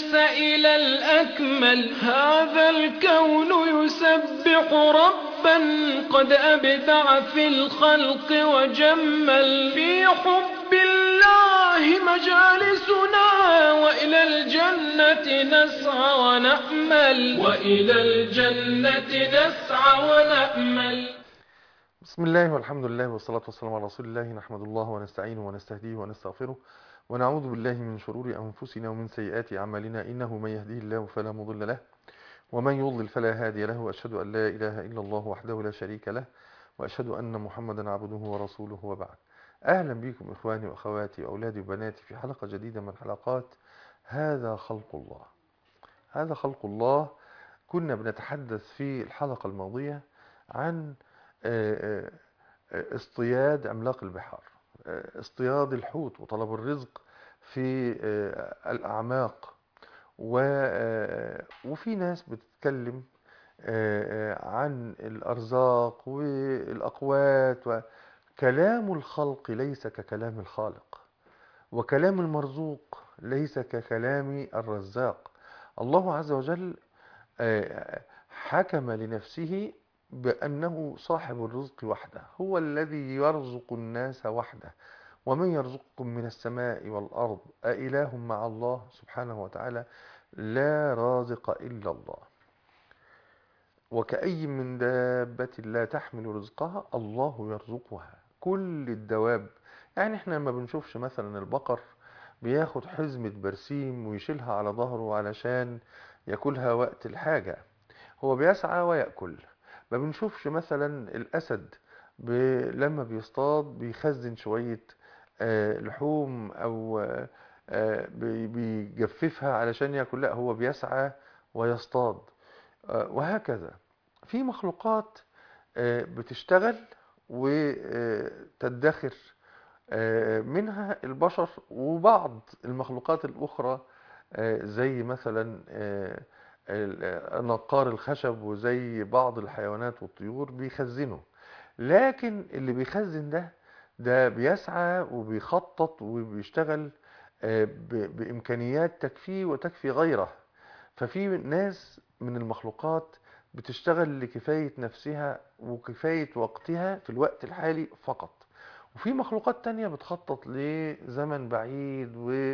الناس إلى الأكمل هذا الكون يسبح ربا قد أبدع في الخلق وجمل في حب الله مجالسنا وإلى الجنة نسعى ونأمل وإلى الجنة نسعى ونأمل بسم الله والحمد لله والصلاة والسلام على رسول الله نحمد الله ونستعينه ونستهديه ونستغفره ونعوذ بالله من شرور أنفسنا ومن سيئات أعمالنا إنه من يهديه الله فلا مضل له ومن يضلل فلا هادي له وأشهد أن لا إله إلا الله وحده لا شريك له وأشهد أن محمدا عبده ورسوله وبعد أهلا بكم إخواني وأخواتي وأولادي وبناتي في حلقة جديدة من حلقات هذا خلق الله هذا خلق الله كنا بنتحدث في الحلقة الماضية عن اصطياد عملاق البحار اصطياد الحوت وطلب الرزق في الأعماق وفي ناس بتتكلم عن الأرزاق والأقوات وكلام الخلق ليس ككلام الخالق وكلام المرزوق ليس ككلام الرزاق الله عز وجل حكم لنفسه بأنه صاحب الرزق وحده هو الذي يرزق الناس وحده ومن يرزقكم من السماء والأرض أإله مع الله سبحانه وتعالى لا رازق إلا الله وكأي من دابة لا تحمل رزقها الله يرزقها كل الدواب يعني احنا ما بنشوفش مثلا البقر بياخد حزمة برسيم ويشيلها على ظهره علشان ياكلها وقت الحاجة هو بيسعى ويأكل ما بنشوفش مثلا الأسد ب... لما بيصطاد بيخزن شوية آه لحوم أو آه بيجففها علشان يأكل لا هو بيسعى ويصطاد آه وهكذا في مخلوقات بتشتغل وتدخر منها البشر وبعض المخلوقات الأخرى زي مثلا نقار الخشب وزي بعض الحيوانات والطيور بيخزنوا لكن اللي بيخزن ده ده بيسعى وبيخطط وبيشتغل بإمكانيات تكفيه وتكفي غيره ففي ناس من المخلوقات بتشتغل لكفاية نفسها وكفاية وقتها في الوقت الحالي فقط وفي مخلوقات تانية بتخطط لزمن بعيد و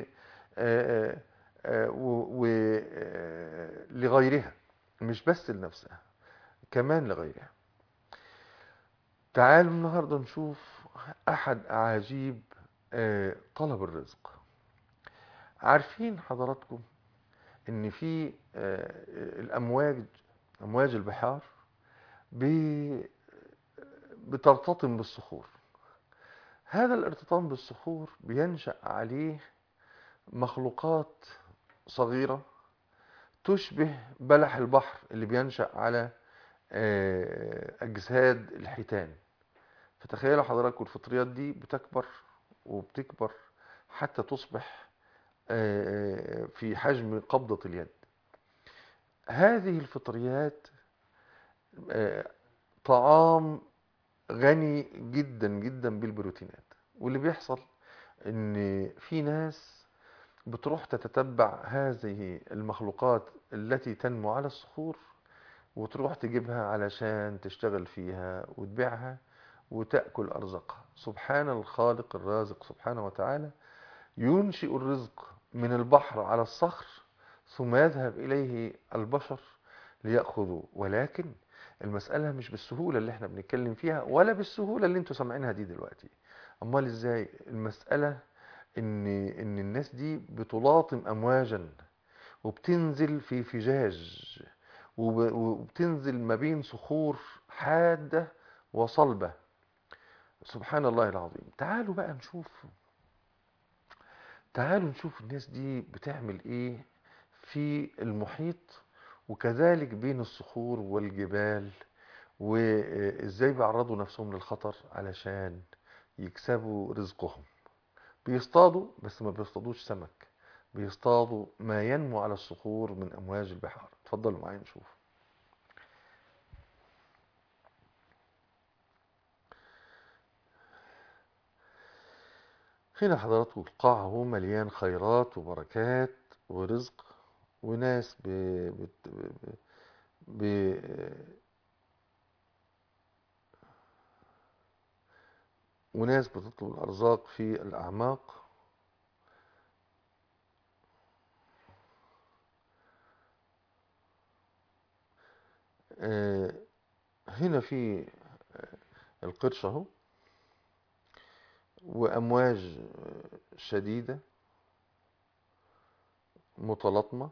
ولغيرها مش بس لنفسها كمان لغيرها تعالوا النهاردة نشوف أحد أعاجيب طلب الرزق عارفين حضراتكم ان في الأمواج أمواج البحار بترتطم بالصخور هذا الارتطام بالصخور بينشأ عليه مخلوقات صغيرة تشبه بلح البحر اللي بينشأ على أجساد الحيتان فتخيلوا حضراتكم الفطريات دي بتكبر وبتكبر حتى تصبح في حجم قبضة اليد هذه الفطريات طعام غني جدا جدا بالبروتينات واللي بيحصل ان في ناس بتروح تتتبع هذه المخلوقات التي تنمو على الصخور وتروح تجيبها علشان تشتغل فيها وتبيعها وتأكل أرزقها سبحان الخالق الرازق سبحانه وتعالى ينشئ الرزق من البحر على الصخر ثم يذهب إليه البشر ليأخذوا ولكن المسألة مش بالسهولة اللي احنا بنتكلم فيها ولا بالسهولة اللي انتوا سامعينها دي دلوقتي امال ازاي المسألة ان ان الناس دي بتلاطم امواجا وبتنزل في فجاج وبتنزل ما بين صخور حادة وصلبة سبحان الله العظيم تعالوا بقى نشوف تعالوا نشوف الناس دي بتعمل ايه في المحيط وكذلك بين الصخور والجبال وازاي بيعرضوا نفسهم للخطر علشان يكسبوا رزقهم بيصطادوا بس ما بيصطادوش سمك بيصطادوا ما ينمو على الصخور من امواج البحار اتفضلوا معايا نشوف هنا حضراتكم القاع اهو مليان خيرات وبركات ورزق وناس ب... بت... ب... ب... وناس بتطلب الأرزاق في الأعماق آه، هنا في آه، القرش اهو وأمواج آه، شديدة متلاطمة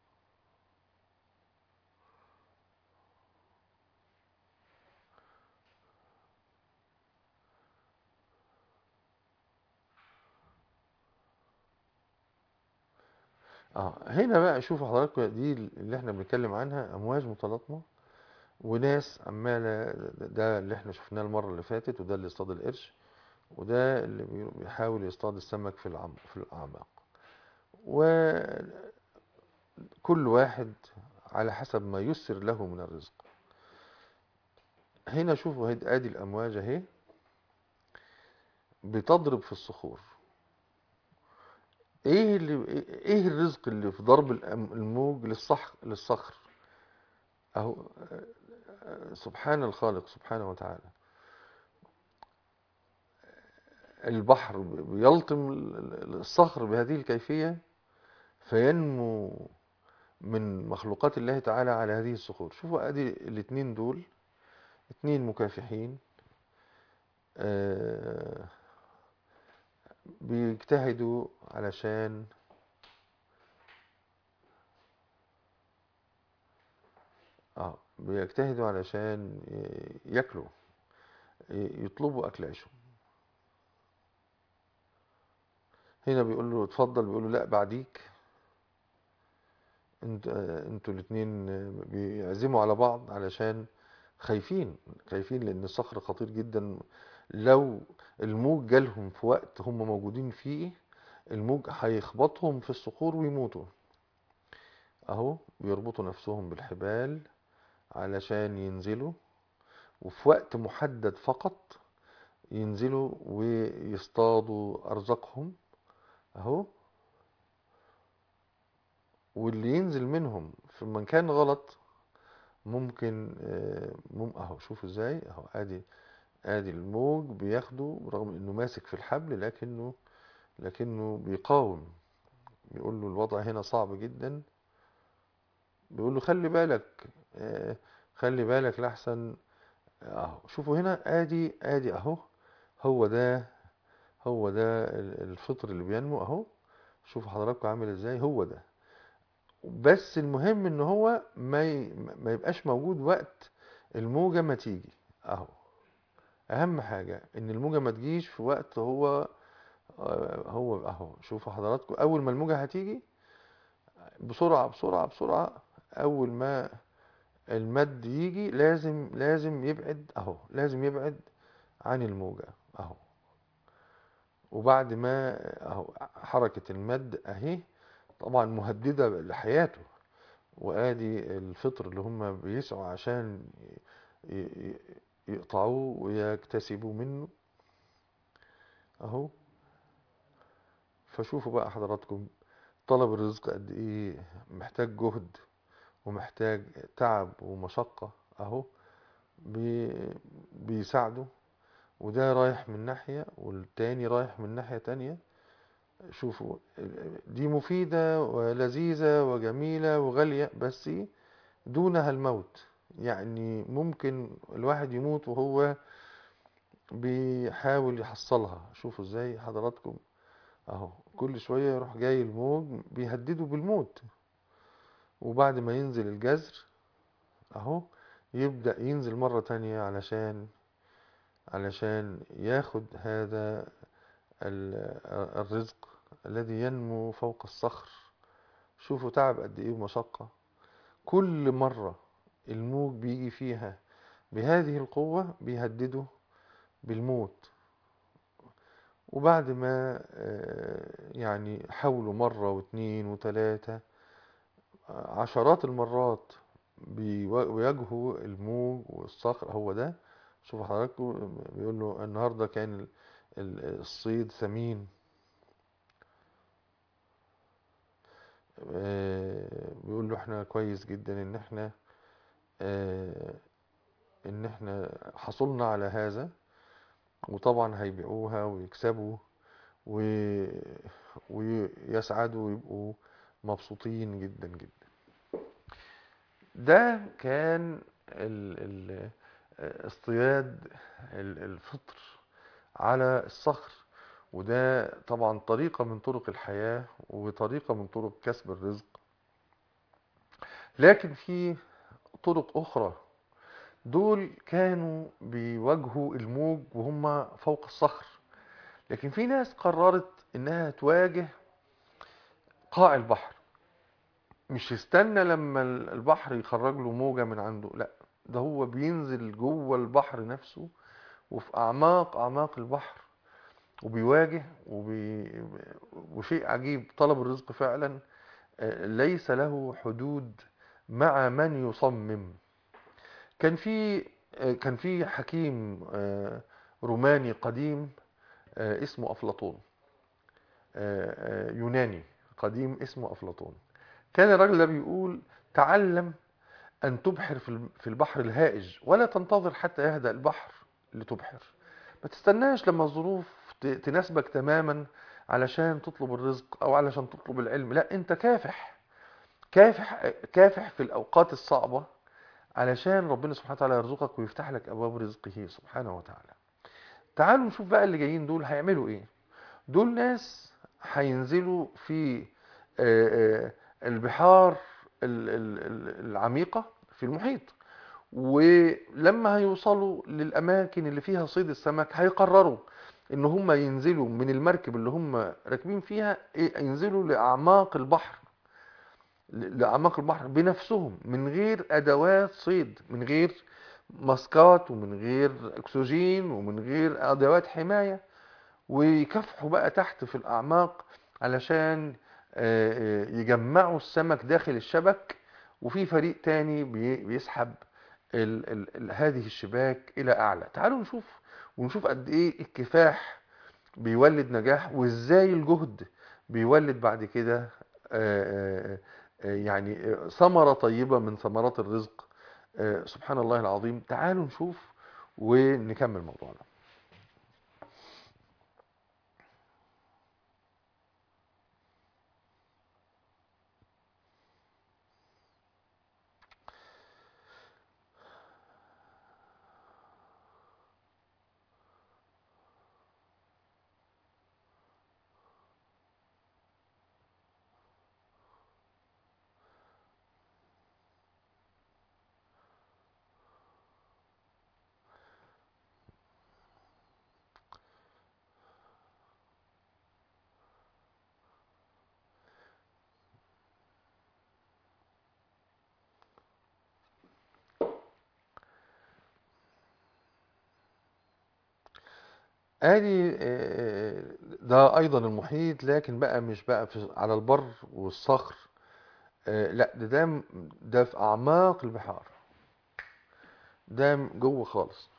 اه هنا بقى شوفوا حضراتكم دي اللي احنا بنتكلم عنها امواج متلاطمه وناس عماله ده اللي احنا شفناه المره اللي فاتت وده اللي اصطاد القرش وده اللي بي- بيحاول يصطاد السمك في العم في الاعماق وكل واحد على حسب ما يسر له من الرزق هنا شوفوا هيد- ادي الامواج اهي بتضرب في الصخور ايه اللي ايه الرزق اللي في ضرب الأم- الموج للصخر للصخر اهو آه، سبحان الخالق سبحانه وتعالى البحر بيلطم ال- ال- الصخر بهذه الكيفية فينمو من مخلوقات الله تعالى على هذه الصخور شوفوا ادي الاتنين دول اتنين مكافحين آه، بيجتهدوا علشان اه بيجتهدوا علشان ي- ياكلوا ي- يطلبوا اكل عيشهم هنا بيقول له اتفضل بيقول له لا بعديك انت آه، انتوا الاتنين آه، بيعزموا على بعض علشان خايفين خايفين لان الصخر خطير جدا لو الموج جالهم في وقت هم موجودين فيه الموج هيخبطهم في الصخور ويموتوا اهو بيربطوا نفسهم بالحبال علشان ينزلوا وفي وقت محدد فقط ينزلوا ويصطادوا أرزاقهم أهو واللي ينزل منهم في مكان غلط ممكن آه، مم أهو شوفوا إزاي أهو آدي آدي الموج بياخده برغم إنه ماسك في الحبل لكنه لكنه بيقاوم بيقول له الوضع هنا صعب جدا بيقول له خلي بالك آه، خلي بالك لحسن اهو شوفوا هنا ادي ادي اهو هو ده هو ده ال- الفطر اللي بينمو اهو شوفوا حضراتكم عامل ازاي هو ده بس المهم ان هو ما ي- ما يبقاش موجود وقت الموجة ما تيجي اهو اهم حاجة ان الموجة ما تجيش في وقت هو آه، هو اهو شوفوا حضراتكم اول ما الموجة هتيجي بسرعة بسرعة بسرعة اول ما المد يجي لازم لازم يبعد اهو لازم يبعد عن الموجة اهو وبعد ما اهو حركة المد اهي طبعا مهددة لحياته وادي الفطر اللي هم بيسعوا عشان ي- ي- يقطعوه ويكتسبوا منه اهو فشوفوا بقى حضراتكم طلب الرزق قد ايه محتاج جهد ومحتاج تعب ومشقة اهو بي بيساعده وده رايح من ناحية والتاني رايح من ناحية تانية شوفوا دي مفيدة ولذيذة وجميلة وغالية بس دونها الموت يعني ممكن الواحد يموت وهو بيحاول يحصلها شوفوا ازاي حضراتكم اهو كل شوية يروح جاي الموج بيهدده بالموت وبعد ما ينزل الجزر اهو يبدأ ينزل مرة تانية علشان علشان ياخد هذا ال- الرزق الذي ينمو فوق الصخر شوفوا تعب قد ايه ومشقة كل مرة الموج بيجي فيها بهذه القوة بيهدده بالموت وبعد ما آه، يعني حاولوا مرة واثنين وثلاثة عشرات المرات بيوا- بيواجهوا الموج والصخر هو ده شوفوا حضراتكم بيقول له النهارده كان ال- ال- الصيد ثمين آه، احنا كويس جدا ان احنا آه، ان احنا حصلنا على هذا وطبعا هيبيعوها ويكسبوا و... ويسعدوا ويبقوا مبسوطين جدا جدا ده كان ال... ال... اصطياد ال- الفطر على الصخر وده طبعا طريقة من طرق الحياة وطريقة من طرق كسب الرزق لكن في طرق أخرى دول كانوا بيواجهوا الموج وهم فوق الصخر لكن في ناس قررت انها تواجه قاع البحر مش يستنى لما البحر يخرج له موجة من عنده لا ده هو بينزل جوه البحر نفسه وفي اعماق اعماق البحر وبيواجه وبي... وشيء عجيب طلب الرزق فعلا آه، ليس له حدود مع من يصمم كان في آه، كان في حكيم آه، روماني قديم آه، اسمه أفلاطون آه، آه، يوناني قديم اسمه أفلاطون كان الراجل ده بيقول تعلم أن تبحر في الم- في البحر الهائج ولا تنتظر حتى يهدأ البحر لتبحر ما تستناش لما الظروف ت- تناسبك تماما علشان تطلب الرزق أو علشان تطلب العلم لا أنت كافح كافح كافح في الأوقات الصعبة علشان ربنا سبحانه وتعالى يرزقك ويفتح لك أبواب رزقه سبحانه وتعالى تعالوا نشوف بقى اللي جايين دول هيعملوا ايه دول ناس هينزلوا في آه، آه، البحار ال- ال- ال- العميقة في المحيط ولما هيوصلوا للأماكن اللي فيها صيد السمك هيقرروا إن هم ينزلوا من المركب اللي هم راكبين فيها إيه، ينزلوا لأعماق البحر ل- لأعماق البحر بنفسهم من غير أدوات صيد من غير ماسكات ومن غير أكسجين ومن غير أدوات حماية ويكافحوا بقى تحت في الأعماق علشان آه، آه، يجمعوا السمك داخل الشبك وفي فريق تاني بي- بيسحب ال ال ال هذه الشباك إلى أعلى تعالوا نشوف ونشوف قد إيه الكفاح بيولد نجاح وإزاي الجهد بيولد بعد كده آه، آه، آه، يعني آه، ثمرة طيبة من ثمرات الرزق آه، سبحان الله العظيم تعالوا نشوف ونكمل موضوعنا ادي آه، ده ايضا المحيط لكن بقى مش بقى في على البر والصخر آه، لا ده ده ده في اعماق البحار ده جوه خالص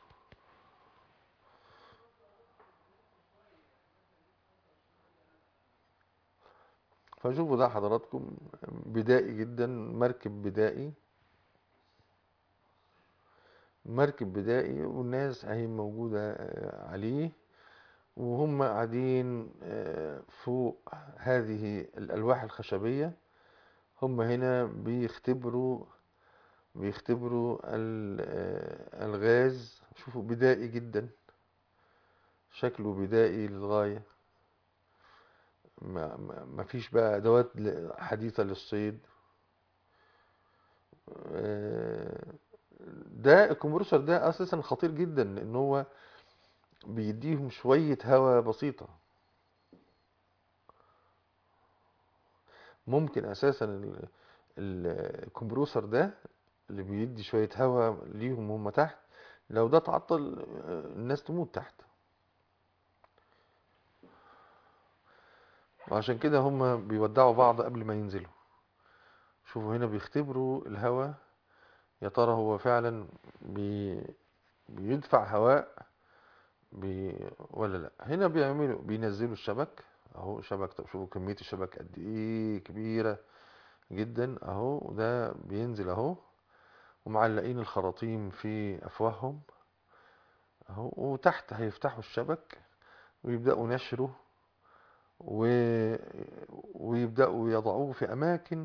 فشوفوا ده حضراتكم بدائي جدا مركب بدائي مركب بدائي والناس اهي موجودة آه، عليه وهم قاعدين آه، فوق هذه الألواح الخشبية هم هنا بيختبروا بيختبروا ال- آه، الغاز شوفوا بدائي جدا شكله بدائي للغاية ما, ما ما فيش بقى أدوات ل- حديثة للصيد آه، ده الكمبرسور ده أساسا خطير جدا لأن هو بيديهم شوية هواء بسيطة ممكن أساسا ال- ال- الكمبروسر ده اللي بيدي شوية هواء ليهم هم تحت لو ده تعطل آه، الناس تموت تحت وعشان كده هم بيودعوا بعض قبل ما ينزلوا شوفوا هنا بيختبروا الهواء يا ترى هو فعلا بي بيدفع هواء بي ولا لا هنا بيعملوا بينزلوا الشبك اهو شبك طب شوفوا كمية الشبك قد ايه كبيرة جدا اهو وده بينزل اهو ومعلقين الخراطيم في افواههم اهو وتحت هيفتحوا الشبك ويبدأوا نشره و... ويبدأوا يضعوه في أماكن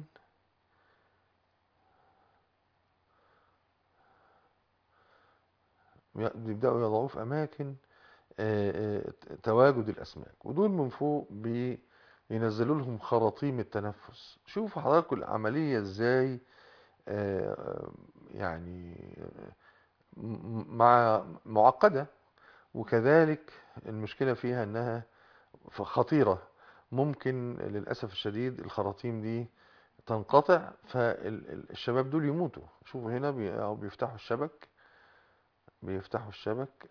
يبدأوا يضعوه في أماكن آه، آه، تواجد الأسماك ودول من فوق بينزلوا لهم خراطيم التنفس شوفوا حضراتكم العملية ازاي آه، يعني م- مع معقدة وكذلك المشكلة فيها انها ف- خطيرة ممكن للأسف الشديد الخراطيم دي تنقطع فالشباب دول يموتوا شوفوا هنا بي- أهو بيفتحوا الشبك بيفتحوا الشبك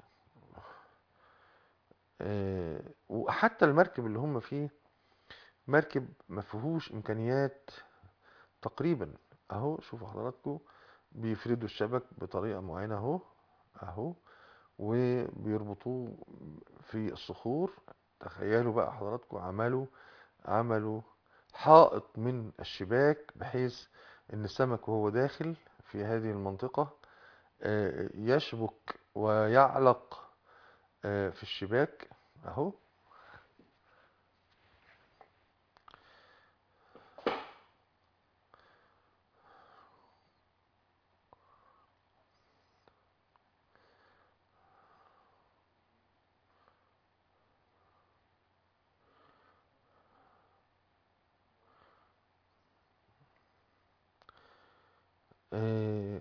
آه، وحتى المركب اللي هم فيه مركب ما فيهوش إمكانيات تقريبا أهو شوفوا حضراتكم بيفردوا الشبك بطريقة معينة أهو أهو وبيربطوه في الصخور تخيلوا بقى حضراتكم عملوا عملوا حائط من الشباك بحيث ان السمك وهو داخل في هذه المنطقة آه، يشبك ويعلق آه، في الشباك اهو آه،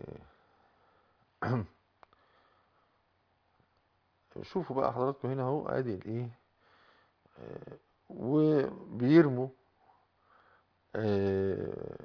شوفوا بقى حضراتكم هنا اهو ادي الايه آه، وبيرموا آه،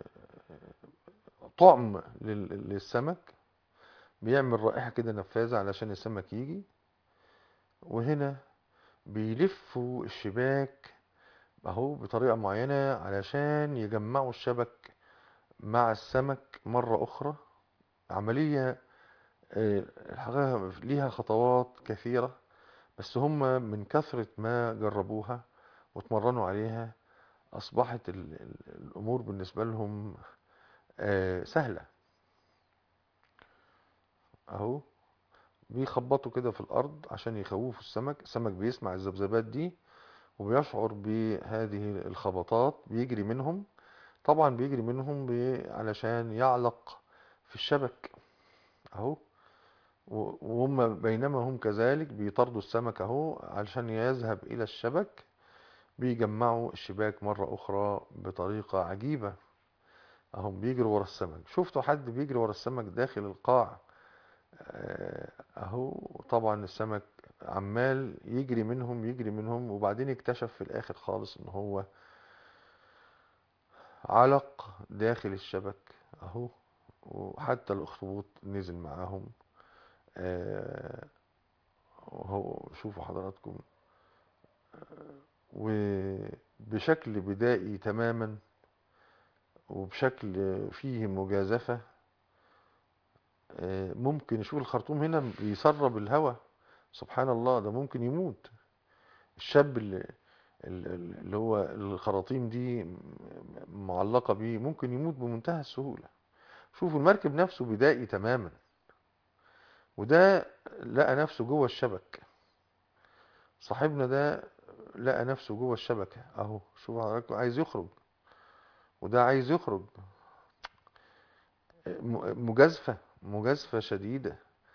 طعم لل- للسمك بيعمل رائحة كده نفاذة علشان السمك يجي وهنا بيلفوا الشباك اهو بطريقة معينة علشان يجمعوا الشبك مع السمك مرة أخرى عملية آه، الحقيقة ليها خطوات كثيرة بس هم من كثرة ما جربوها واتمرنوا عليها أصبحت ال- ال- الأمور بالنسبة لهم آه، سهلة أهو بيخبطوا كده في الأرض عشان يخوفوا السمك السمك بيسمع الذبذبات دي وبيشعر بهذه الخبطات بيجري منهم طبعا بيجري منهم بي- علشان يعلق في الشبك أهو و- وهم بينما هم كذلك بيطاردوا السمك أهو علشان يذهب إلى الشبك بيجمعوا الشباك مرة أخرى بطريقة عجيبة أهم بيجروا ورا السمك شفتوا حد بيجري ورا السمك داخل القاع آه، أهو طبعا السمك عمال يجري منهم يجري منهم وبعدين اكتشف في الآخر خالص إن هو علق داخل الشبك أهو وحتى الأخطبوط نزل معاهم آه، وهو شوفوا حضراتكم وبشكل بدائي تماما وبشكل فيه مجازفة آه، ممكن يشوف الخرطوم هنا بيسرب الهواء سبحان الله ده ممكن يموت الشاب اللي, اللي هو الخراطيم دي معلقة بيه ممكن يموت بمنتهى السهولة شوفوا المركب نفسه بدائي تماما وده لقى نفسه جوه الشبك صاحبنا ده لقى نفسه جوه الشبكة اهو شوفوا حضراتكم عايز يخرج وده عايز يخرج م- مجازفة مجازفة شديدة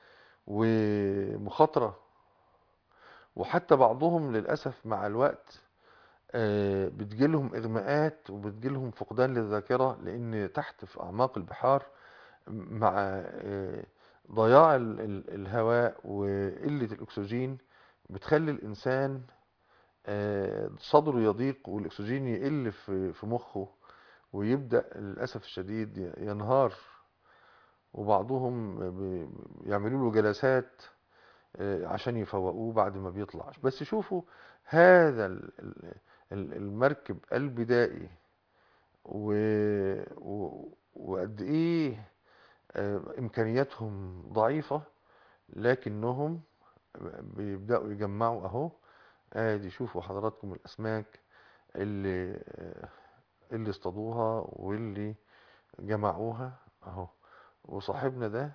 ومخاطرة وحتى بعضهم للأسف مع الوقت آه، بتجيلهم إغماءات وبتجيلهم فقدان للذاكرة لأن تحت في أعماق البحار مع آه، ضياع ال- ال- الهواء وقلة الأكسجين بتخلي الإنسان آه، صدره يضيق والأكسجين يقل في في مخه ويبدأ للأسف الشديد ي- ينهار وبعضهم بي- يعملوا له جلسات آه، عشان يفوقوه بعد ما بيطلع بس شوفوا هذا ال- ال- ال- المركب البدائي و... و... وقد ايه آه، امكانياتهم ضعيفة لكنهم بيبدأوا يجمعوا اهو ادي شوفوا حضراتكم الاسماك اللي آه، اللي اصطادوها واللي جمعوها اهو وصاحبنا ده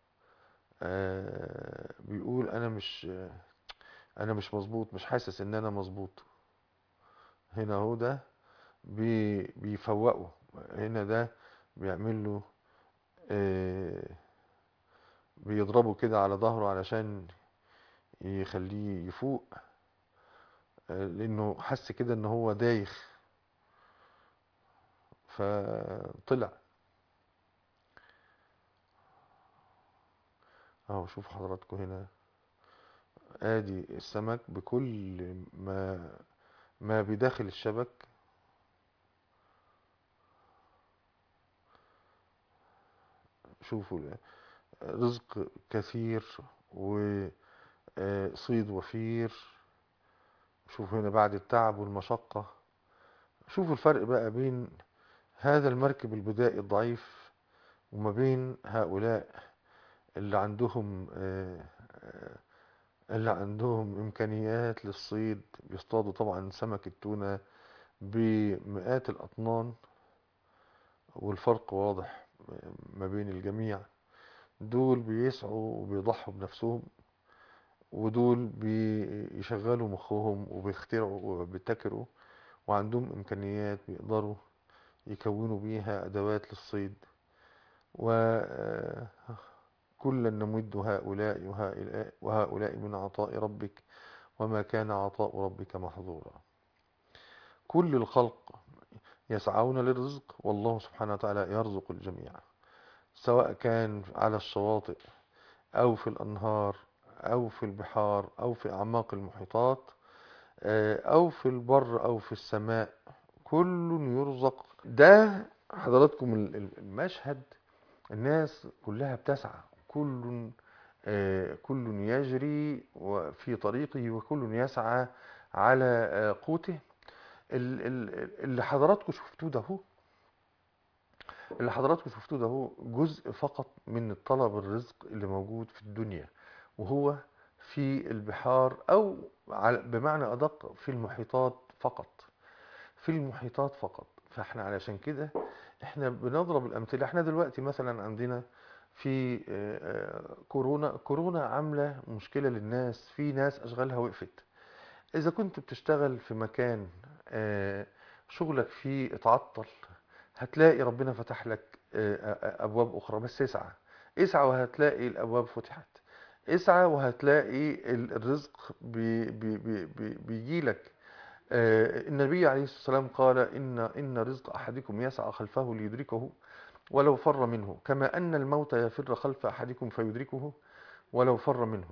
آه بيقول انا مش انا مش مظبوط مش حاسس ان انا مظبوط هنا اهو ده بي بيفوقه هنا ده بيعمل له آه بيضربه كده على ظهره علشان يخليه يفوق آه لانه حس كده ان هو دايخ فطلع اهو شوف حضراتكم هنا ادي السمك بكل ما ما بداخل الشبك شوفوا رزق كثير وصيد وفير شوفوا هنا بعد التعب والمشقة شوفوا الفرق بقى بين هذا المركب البدائي الضعيف وما بين هؤلاء اللي عندهم اللي عندهم إمكانيات للصيد بيصطادوا طبعا سمك التونة بمئات الأطنان والفرق واضح ما بين الجميع دول بيسعوا وبيضحوا بنفسهم ودول بيشغلوا مخهم وبيخترعوا وبيبتكروا وعندهم إمكانيات بيقدروا يكونوا بيها أدوات للصيد وكلا نمد هؤلاء وهؤلاء, وهؤلاء من عطاء ربك وما كان عطاء ربك محظورا كل الخلق يسعون للرزق والله سبحانه وتعالى يرزق الجميع سواء كان على الشواطئ أو في الأنهار أو في البحار أو في أعماق المحيطات أو في البر أو في السماء كل يرزق ده حضراتكم المشهد الناس كلها بتسعى كل كل يجري في طريقه وكل يسعى على قوته اللي حضراتكم شفتوه ده هو اللي حضراتكم شفتوه ده هو جزء فقط من الطلب الرزق اللي موجود في الدنيا وهو في البحار او بمعنى ادق في المحيطات فقط في المحيطات فقط فاحنا علشان كده احنا بنضرب الامثله احنا دلوقتي مثلا عندنا في كورونا كورونا عامله مشكله للناس في ناس اشغالها وقفت اذا كنت بتشتغل في مكان شغلك فيه اتعطل هتلاقي ربنا فتح لك ابواب اخرى بس اسعى اسعى وهتلاقي الابواب فتحت اسعى وهتلاقي الرزق بي بي بي بي بيجي لك النبي عليه الصلاة والسلام قال إن, إن رزق أحدكم يسعى خلفه ليدركه ولو فر منه كما أن الموت يفر خلف أحدكم فيدركه ولو فر منه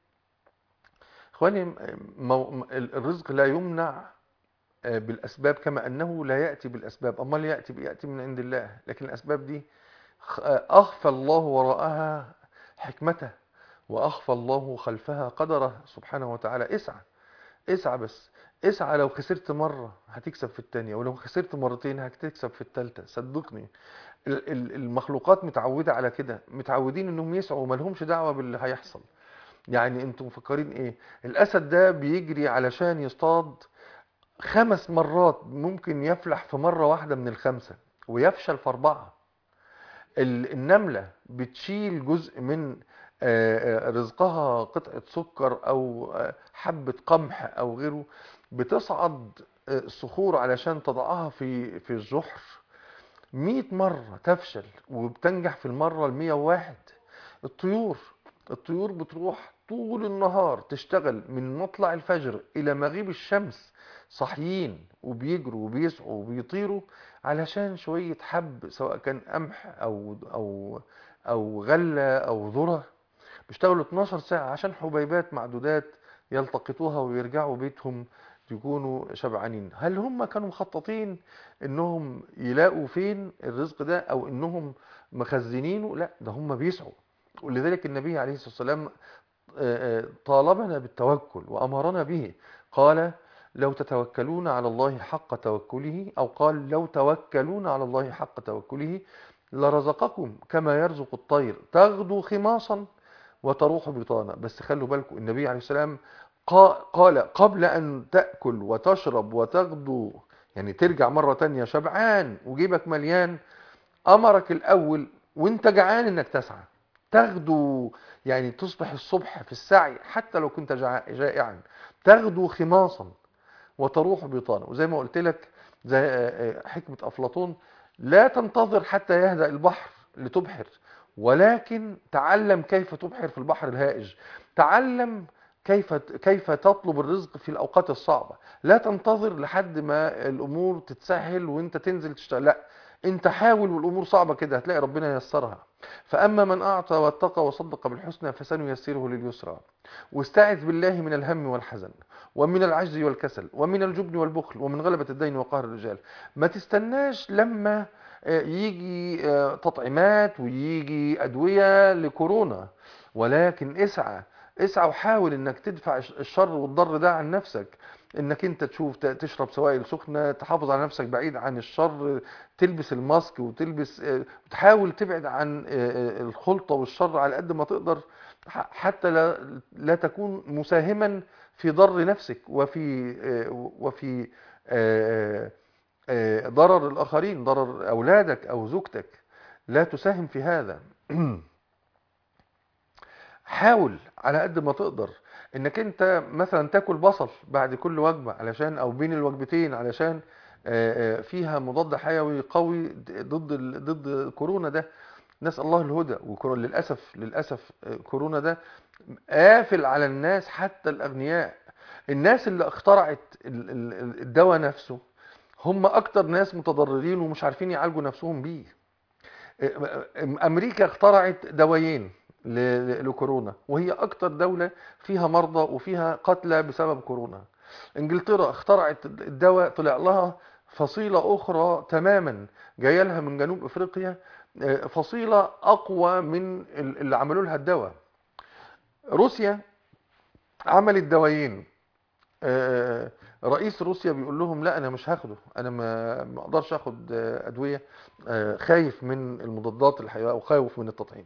إخواني الرزق لا يمنع بالأسباب كما أنه لا يأتي بالأسباب أما يأتي بيأتي من عند الله لكن الأسباب دي أخفى الله وراءها حكمته وأخفى الله خلفها قدره سبحانه وتعالى اسعى اسعى بس اسعى لو خسرت مرة هتكسب في التانية ولو خسرت مرتين هتكسب في التالتة صدقني المخلوقات متعودة على كده متعودين انهم يسعوا وما لهمش دعوة باللي هيحصل يعني انتم مفكرين ايه الاسد ده بيجري علشان يصطاد خمس مرات ممكن يفلح في مرة واحدة من الخمسة ويفشل في اربعة النملة بتشيل جزء من رزقها قطعة سكر او حبة قمح او غيره بتصعد الصخور علشان تضعها في في الجحر مئة مرة تفشل وبتنجح في المرة المية واحد الطيور الطيور بتروح طول النهار تشتغل من مطلع الفجر الى مغيب الشمس صاحيين وبيجروا وبيسعوا وبيطيروا علشان شوية حب سواء كان قمح او او او غلة او ذرة بيشتغلوا 12 ساعة عشان حبيبات معدودات يلتقطوها ويرجعوا بيتهم يكونوا شبعانين هل هم كانوا مخططين انهم يلاقوا فين الرزق ده او انهم مخزنينه لا ده هم بيسعوا ولذلك النبي عليه الصلاة والسلام طالبنا بالتوكل وأمرنا به قال لو تتوكلون على الله حق توكله أو قال لو توكلون على الله حق توكله لرزقكم كما يرزق الطير تغدو خماصا وتروح بطانا بس خلوا بالكم النبي عليه السلام قال قبل أن تأكل وتشرب وتغدو يعني ترجع مرة تانية شبعان وجيبك مليان امرك الاول وانت جعان انك تسعى تغدو يعني تصبح الصبح في السعي حتى لو كنت جع- جائعا تغدو خماصا وتروح بطانا وزي ما قلت لك زي آه، آه، حكمة أفلاطون لا تنتظر حتى يهدأ البحر لتبحر ولكن تعلم كيف تبحر في البحر الهائج تعلم كيف كيف تطلب الرزق في الأوقات الصعبة لا تنتظر لحد ما الأمور تتسهل وانت تنزل تشتغل لا انت حاول والأمور صعبة كده هتلاقي ربنا ييسرها فأما من أعطى واتقى وصدق بالحسنى فسنيسره لليسرى واستعذ بالله من الهم والحزن ومن العجز والكسل ومن الجبن والبخل ومن غلبة الدين وقهر الرجال ما تستناش لما آه، يجي آه، تطعيمات ويجي أدوية لكورونا ولكن اسعى اسعى وحاول انك تدفع الش- الشر والضر ده عن نفسك انك انت تشوف ت- تشرب سوائل سخنة تحافظ على نفسك بعيد عن الشر تلبس الماسك وتلبس آه، تحاول تبعد عن آه، آه، الخلطة والشر على قد ما تقدر ح- حتى لا, لا تكون مساهما في ضر نفسك وفي آه، وفي آه، آه، ضرر الآخرين ضرر أولادك أو زوجتك لا تساهم في هذا حاول على قد ما تقدر انك انت مثلا تاكل بصل بعد كل وجبة علشان او بين الوجبتين علشان آه، آه، فيها مضاد حيوي قوي ضد ال- ضد كورونا ده نسأل الله الهدى وكورونا للأسف للأسف آه، كورونا ده قافل على الناس حتى الأغنياء الناس اللي اخترعت ال- ال- الدواء نفسه هم أكتر ناس متضررين ومش عارفين يعالجوا نفسهم بيه أمريكا اخترعت دوايين ل- ل- لكورونا وهي أكتر دولة فيها مرضى وفيها قتلى بسبب كورونا انجلترا اخترعت الدواء طلع لها فصيلة أخرى تماما جاية لها من جنوب أفريقيا آه، فصيلة أقوى من ال- اللي عملوا لها الدواء روسيا عملت دوايين آه، رئيس روسيا بيقول لهم لا انا مش هاخده انا ما ما اقدرش اخد آه، ادويه آه، خايف من المضادات الحيويه وخايف من التطعيم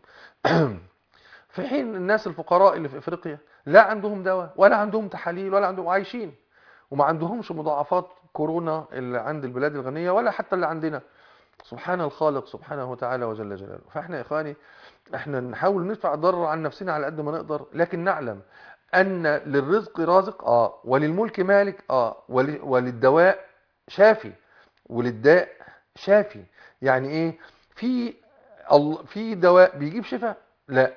في حين الناس الفقراء اللي في افريقيا لا عندهم دواء ولا عندهم تحاليل ولا عندهم عايشين وما عندهمش مضاعفات كورونا اللي عند البلاد الغنيه ولا حتى اللي عندنا سبحان الخالق سبحانه وتعالى وجل جلاله فاحنا يا اخواني احنا نحاول ندفع ضرر عن نفسنا على قد ما نقدر لكن نعلم ان للرزق رازق اه وللملك مالك اه ول- وللدواء شافي وللداء شافي يعني ايه في ال- في دواء بيجيب شفاء لا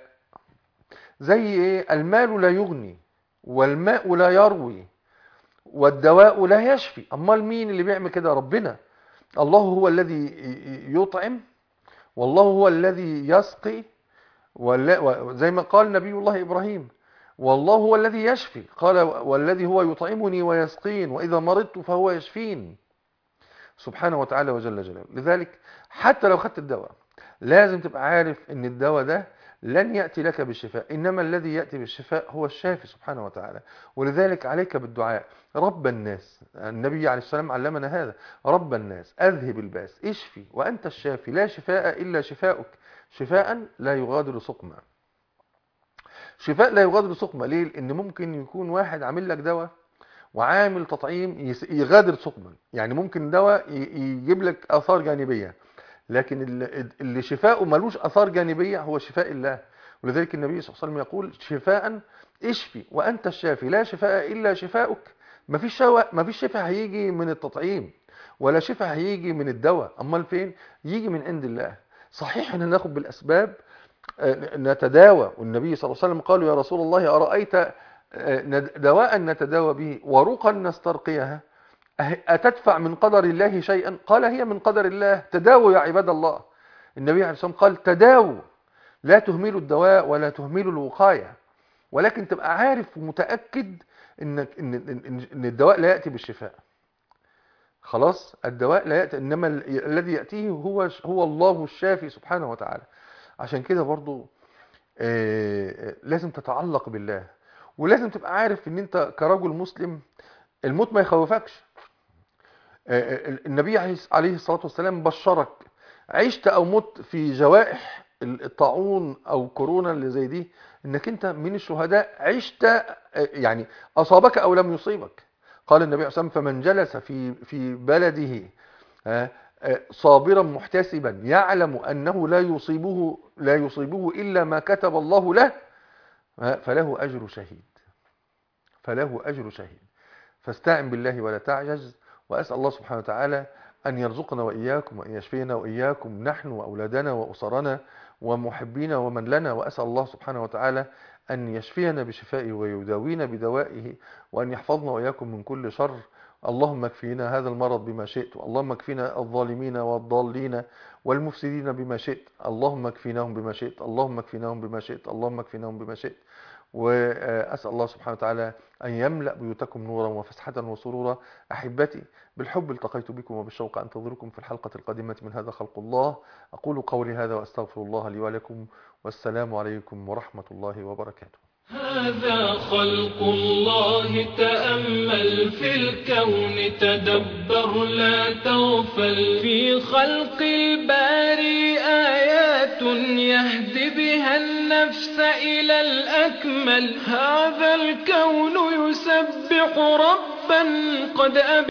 زي ايه المال لا يغني والماء لا يروي والدواء لا يشفي امال مين اللي بيعمل كده ربنا الله هو الذي يطعم والله هو الذي يسقي ولا- وزي ما قال نبي الله إبراهيم والله هو الذي يشفي قال والذي هو يطعمني ويسقين وإذا مرضت فهو يشفين سبحانه وتعالى وجل جلاله لذلك حتى لو خدت الدواء لازم تبقى عارف ان الدواء ده لن يأتي لك بالشفاء إنما الذي يأتي بالشفاء هو الشافي سبحانه وتعالى ولذلك عليك بالدعاء رب الناس النبي عليه السلام علمنا هذا رب الناس أذهب الباس اشفي وأنت الشافي لا شفاء إلا شفاؤك شفاء لا يغادر سقما شفاء لا يغادر سقما ليه لان ممكن يكون واحد عامل لك دواء وعامل تطعيم يس- يغادر سقما يعني ممكن دواء ي- يجيب لك اثار جانبيه لكن اللي اللي شفاؤه ملوش اثار جانبيه هو شفاء الله ولذلك النبي صلى الله عليه وسلم يقول شفاء اشفي وانت الشافي لا شفاء الا شفاؤك مفيش شفاء مفيش شفاء هيجي من التطعيم ولا شفاء هيجي من الدواء امال فين يجي من عند الله صحيح ان ناخد بالاسباب آه، نتداوى والنبي صلى الله عليه وسلم قالوا يا رسول الله أرأيت آه، ند- دواء نتداوى به ورقا نسترقيها أه- أتدفع من قدر الله شيئا قال هي من قدر الله تداووا يا عباد الله النبي عليه الصلاة والسلام قال تداووا لا تهملوا الدواء ولا تهملوا الوقاية ولكن تبقى عارف ومتأكد إن, إن, إن, إن الدواء لا يأتي بالشفاء خلاص الدواء لا يأتي إنما ال- الذي يأتيه هو هو الله الشافي سبحانه وتعالى عشان كده برضو آه، لازم تتعلق بالله ولازم تبقى عارف ان انت كرجل مسلم الموت ما يخوفكش آه، آه، النبي عليه عليه الصلاة والسلام بشرك عشت او مت في جوائح الطاعون او كورونا اللي زي دي انك انت من الشهداء عشت آه، يعني اصابك او لم يصيبك قال النبي عليه الصلاة والسلام فمن جلس في في بلده آه، صابرا محتسبا يعلم أنه لا يصيبه لا يصيبه إلا ما كتب الله له فله أجر شهيد فله أجر شهيد فاستعن بالله ولا تعجز وأسأل الله سبحانه وتعالى أن يرزقنا وإياكم وأن يشفينا وإياكم نحن وأولادنا وأسرنا ومحبينا ومن لنا وأسأل الله سبحانه وتعالى أن يشفينا بشفائه ويداوينا بدوائه وأن يحفظنا وإياكم من كل شر اللهم اكفينا هذا المرض بما شئت اللهم اكفينا الظالمين والضالين والمفسدين بما شئت اللهم اكفيناهم بما شئت اللهم اكفيناهم بما شئت اللهم اكفيناهم بما شئت وأسأل الله سبحانه وتعالى أن يملأ بيوتكم نورا وفسحة وسرورا أحبتي بالحب التقيت بكم وبالشوق أنتظركم في الحلقة القادمة من هذا خلق الله أقول قولي هذا وأستغفر الله لي ولكم والسلام عليكم ورحمة الله وبركاته هذا خلق الله تأمل في الكون تدبر لا تغفل في خلق الباري آيات يهدي بها النفس إلى الأكمل هذا الكون يسبح ربا قد أب